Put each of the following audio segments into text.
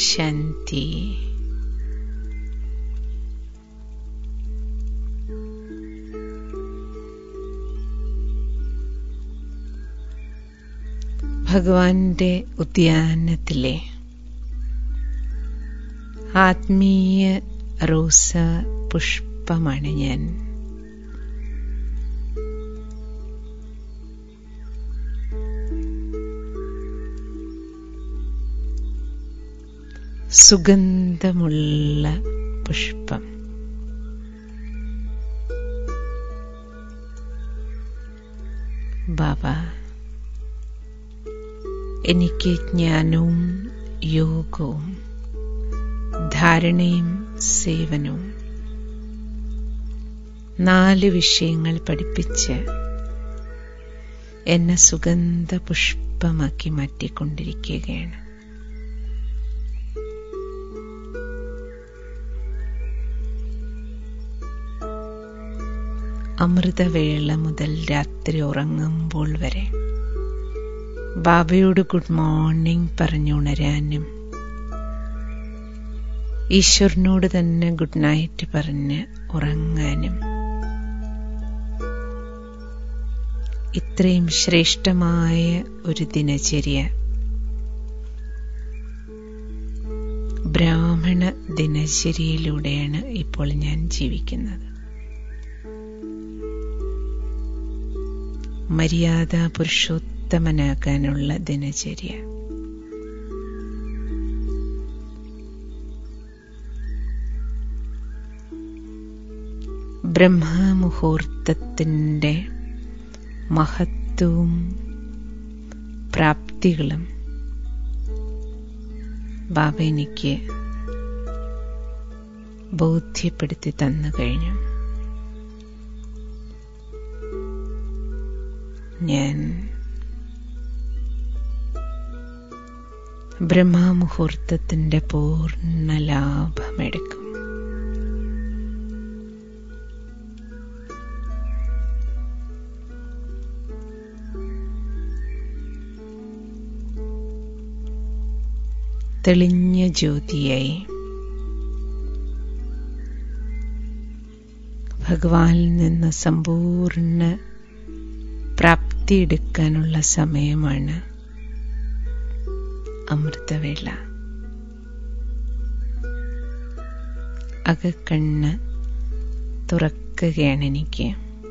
ശാന്തി ഭഗവാന്റെ ഉദ്യാനത്തിലെ ആത്മീയ റോസ പുഷ്പമാണ് ഞാൻ സുഗന്ധമുള്ള പുഷ്പം ബാബ എനിക്ക് ജ്ഞാനവും യോഗവും ധാരണയും സേവനവും നാല് വിഷയങ്ങൾ പഠിപ്പിച്ച് എന്നെ സുഗന്ധ പുഷ്പമാക്കി മാറ്റിക്കൊണ്ടിരിക്കുകയാണ് അമൃതവേള മുതൽ രാത്രി ഉറങ്ങുമ്പോൾ വരെ ബാബയോട് ഗുഡ് മോർണിംഗ് പറഞ്ഞുണരാനും ഈശ്വരനോട് തന്നെ ഗുഡ് നൈറ്റ് പറഞ്ഞ് ഉറങ്ങാനും ഇത്രയും ശ്രേഷ്ഠമായ ഒരു ദിനചര്യ ബ്രാഹ്മണ ദിനചര്യയിലൂടെയാണ് ഇപ്പോൾ ഞാൻ ജീവിക്കുന്നത് മര്യാദ പുരുഷോത്തമനാകാനുള്ള ദിനചര്യ ബ്രഹ്മമുഹൂർത്തത്തിൻ്റെ മഹത്വവും പ്രാപ്തികളും ബാബ എനിക്ക് ബോധ്യപ്പെടുത്തി തന്നു കഴിഞ്ഞു ഞാൻ ബ്രഹ്മമുഹൂർത്തത്തിന്റെ പൂർണ്ണ ലാഭമെടുക്കും തെളിഞ്ഞ ജ്യോതിയായി ഭഗവാനിൽ നിന്ന് സമ്പൂർണ്ണ പ്രാപ്തിയെടുക്കാനുള്ള സമയമാണ് അമൃതവേള അകക്കണ്ണ് തുറക്കുകയാണ് എനിക്ക്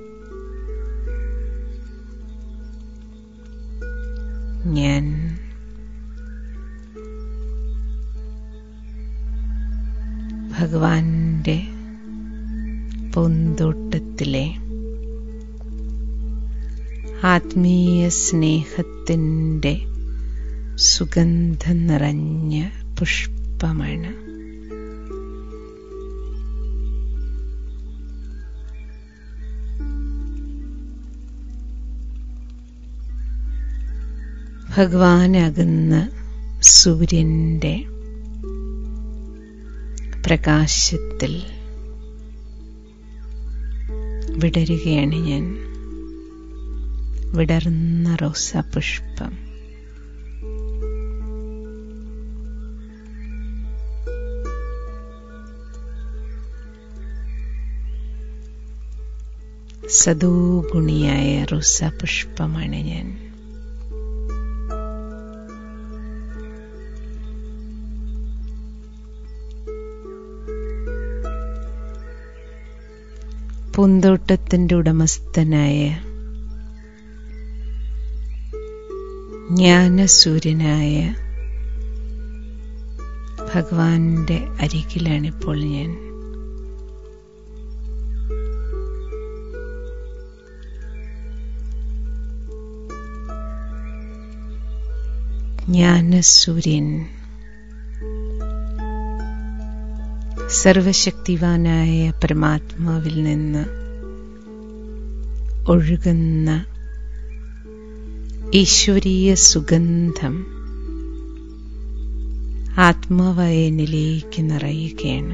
ഞാൻ ഭഗവാന്റെ പൂന്തോട്ടത്തിലെ ആത്മീയ സ്നേഹത്തിൻ്റെ സുഗന്ധം നിറഞ്ഞ പുഷ്പമാണ് ഭഗവാനകുന്ന സൂര്യൻ്റെ പ്രകാശത്തിൽ വിടരുകയാണ് ഞാൻ വിടർന്ന റോസാപുഷ്പം സദോഗുണിയായ റോസാപുഷ്പമാണ് ഞാൻ പൂന്തോട്ടത്തിൻ്റെ ഉടമസ്ഥനായ ജ്ഞാനസൂര്യനായ ഭഗവാന്റെ അരികിലാണിപ്പോൾ ഞാൻ ജ്ഞാനസൂര്യൻ സർവശക്തിവാനായ പരമാത്മാവിൽ നിന്ന് ഒഴുകുന്ന ഈശ്വരീയ സുഗന്ധം ആത്മാവയനിലേക്ക് നിറയുകയാണ്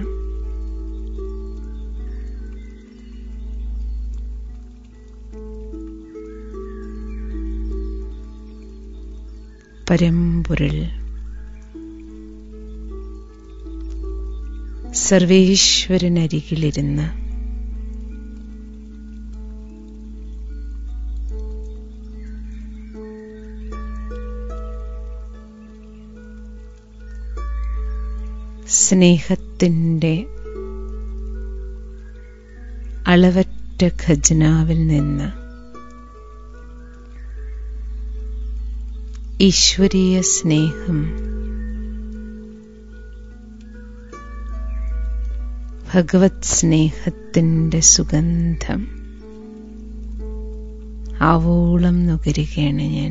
പരമ്പൊരുൾ സർവേശ്വരനരികിലിരുന്ന് സ്നേഹത്തിൻ്റെ അളവറ്റ ഖജനാവിൽ നിന്ന് ഈശ്വരീയ സ്നേഹം ഭഗവത് സ്നേഹത്തിൻ്റെ സുഗന്ധം ആവോളം നുകരുകയാണ് ഞാൻ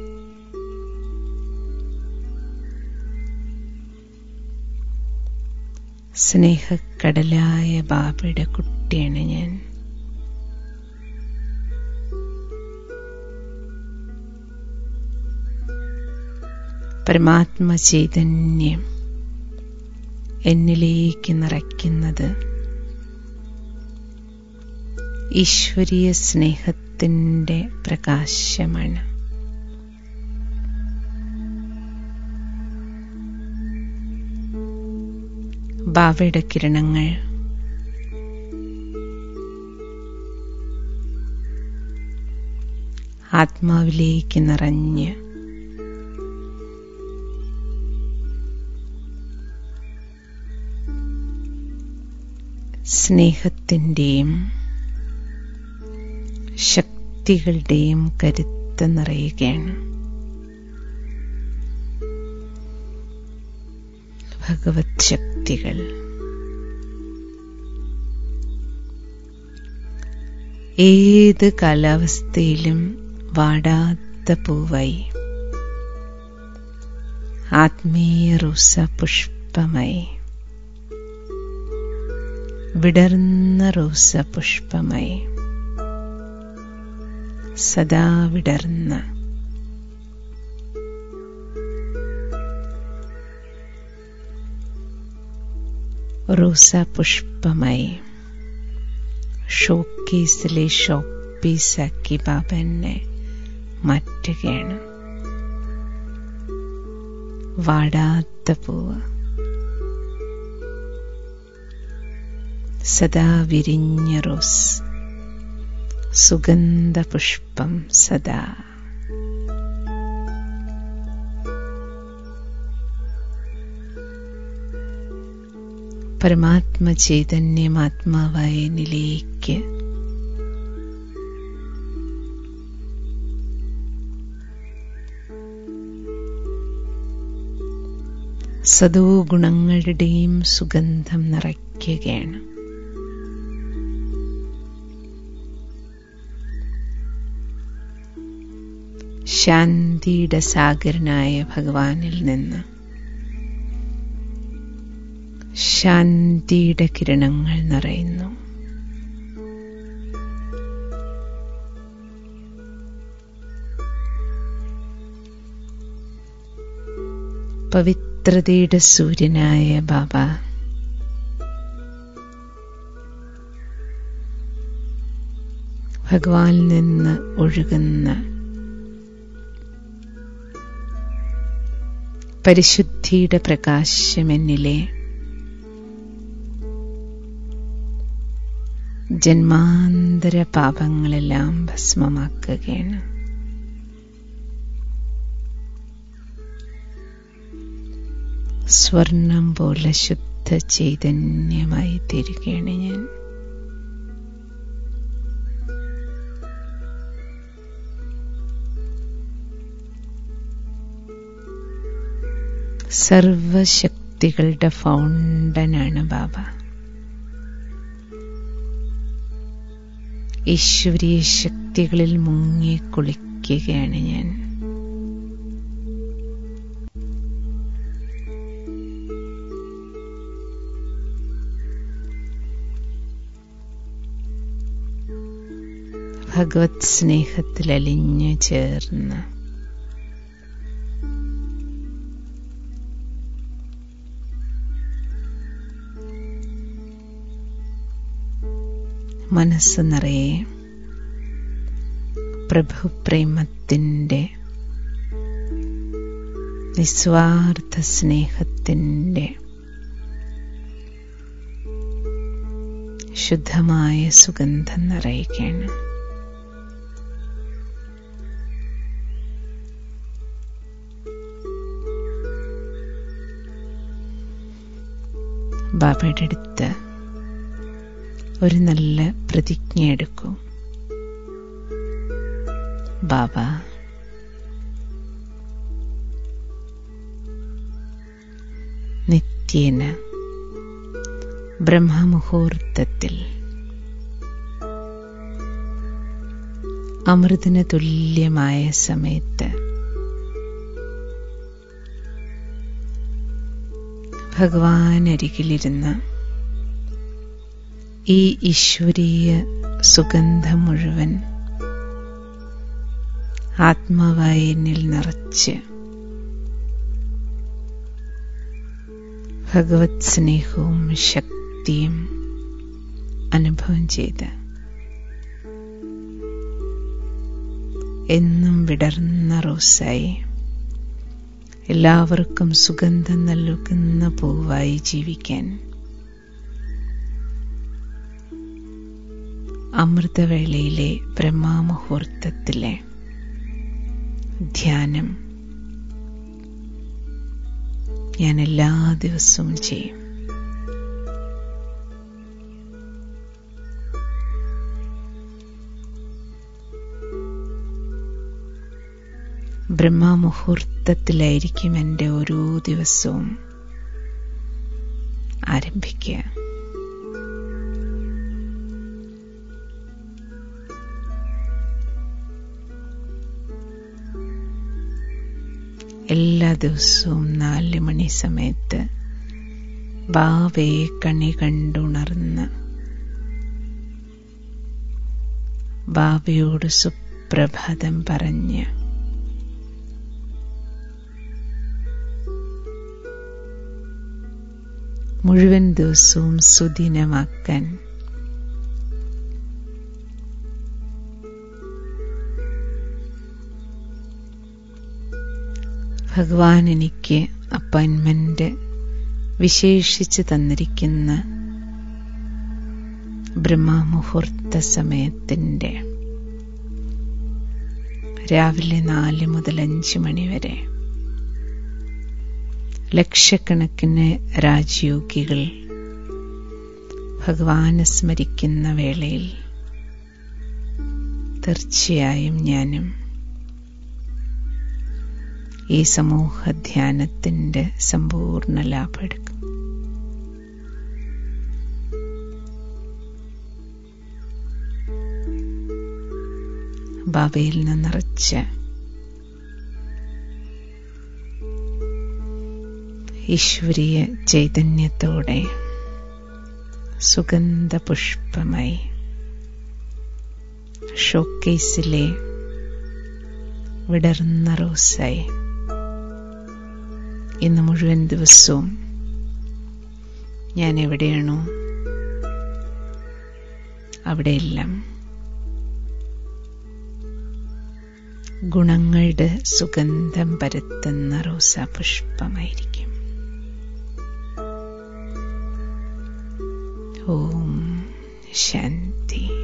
സ്നേഹക്കടലായ ബാബയുടെ കുട്ടിയാണ് ഞാൻ പരമാത്മ ചൈതന്യം എന്നിലേക്ക് നിറയ്ക്കുന്നത് ഈശ്വരീയ സ്നേഹത്തിൻ്റെ പ്രകാശമാണ് ബാവയുടെ കിരണങ്ങൾ ആത്മാവിലേക്ക് നിറഞ്ഞ് സ്നേഹത്തിൻ്റെയും ശക്തികളുടെയും കരുത്ത് നിറയുകയാണ് ഭഗവത് ശക്തികൾ ഏത് കാലാവസ്ഥയിലും വാടാത്ത പൂവായി ആത്മീയ റോസ പുഷ്പമായി വിടർന്ന റോസ പുഷ്പമായി സദാ വിടർന്ന റോസ പുഷ്പമായി ഷോക്കേസിലെ ഷോപ്പീസാക്കി ബാബ എന്നെ മാറ്റുകയാണ് വാടാത്ത പൂവ് സദാ വിരിഞ്ഞ റോസ് സുഗന്ധ പുഷ്പം സദാ പരമാത്മ ചൈതന്യം ആത്മാവായ നിലയ്ക്ക് സദോ ഗുണങ്ങളുടെയും സുഗന്ധം നിറയ്ക്കുകയാണ് ശാന്തിയുടെ സാഗരനായ ഭഗവാനിൽ നിന്ന് ശാന്തിയുടെ കിരണങ്ങൾ നിറയുന്നു പവിത്രതയുടെ സൂര്യനായ ബാബ ഭഗവാനിൽ നിന്ന് ഒഴുകുന്ന പരിശുദ്ധിയുടെ പ്രകാശം എന്നിലെ ജന്മാന്തര പാപങ്ങളെല്ലാം ഭസ്മമാക്കുകയാണ് സ്വർണം പോലെ ശുദ്ധ ചൈതന്യമായി തീരുകയാണ് ഞാൻ സർവശക്തികളുടെ ഫൗണ്ടനാണ് ബാബ ഈശ്വരീയ ശക്തികളിൽ മുങ്ങി കുളിക്കുകയാണ് ഞാൻ ഭഗവത് സ്നേഹത്തിൽ അലിഞ്ഞു ചേർന്ന് മനസ്സ് നിറയെ പ്രഭുപ്രേമത്തിൻ്റെ നിസ്വാർത്ഥ സ്നേഹത്തിൻ്റെ ശുദ്ധമായ സുഗന്ധം നിറയുകയാണ് ബാബയുടെ അടുത്ത് ഒരു നല്ല പ്രതിജ്ഞ എടുക്കൂ ബാബ നിത്യേന ബ്രഹ്മമുഹൂർത്തത്തിൽ അമൃതിന് തുല്യമായ സമയത്ത് ഭഗവാൻ അരികിലിരുന്ന് ഈ ഈശ്വരീയ സുഗന്ധം മുഴുവൻ ആത്മാവായി എന്നിൽ നിറച്ച് ഭഗവത് സ്നേഹവും ശക്തിയും അനുഭവം ചെയ്ത് എന്നും വിടർന്ന റോസായി എല്ലാവർക്കും സുഗന്ധം നൽകുന്ന പൂവായി ജീവിക്കാൻ അമൃതവേളയിലെ ബ്രഹ്മാമുഹൂർത്തത്തിലെ ധ്യാനം ഞാൻ എല്ലാ ദിവസവും ചെയ്യും ബ്രഹ്മമുഹൂർത്തത്തിലായിരിക്കും എൻ്റെ ഓരോ ദിവസവും ആരംഭിക്കുക എല്ലാ ദിവസവും നാല് മണി സമയത്ത് ബാവയെ കണി കണ്ടുണർന്ന് ബാബയോട് സുപ്രഭാതം പറഞ്ഞ് മുഴുവൻ ദിവസവും സുദിനമാക്കാൻ ഭഗവാൻ എനിക്ക് അപ്പോയിൻമെന്റ് വിശേഷിച്ച് തന്നിരിക്കുന്ന ബ്രഹ്മമുഹൂർത്ത സമയത്തിൻ്റെ രാവിലെ നാല് മുതൽ അഞ്ച് മണി വരെ ലക്ഷക്കണക്കിന് രാജയോഗികൾ ഭഗവാനെ സ്മരിക്കുന്ന വേളയിൽ തീർച്ചയായും ഞാനും ഈ സമൂഹ ധ്യാനത്തിൻ്റെ സമ്പൂർണ്ണ ലാഭം എടുക്കും ബാബയിൽ നിന്ന് നിറച്ച് ഈശ്വരീയ ചൈതന്യത്തോടെ സുഗന്ധ പുഷ്പമായി ഷോക്കേസിലെ വിടർന്ന റോസായി ഇന്ന് മുഴുവൻ ദിവസവും ഞാൻ എവിടെയാണോ അവിടെയെല്ലാം ഗുണങ്ങളുടെ സുഗന്ധം പരത്തുന്ന റോസാ പുഷ്പമായിരിക്കും ഓം ശാന്തി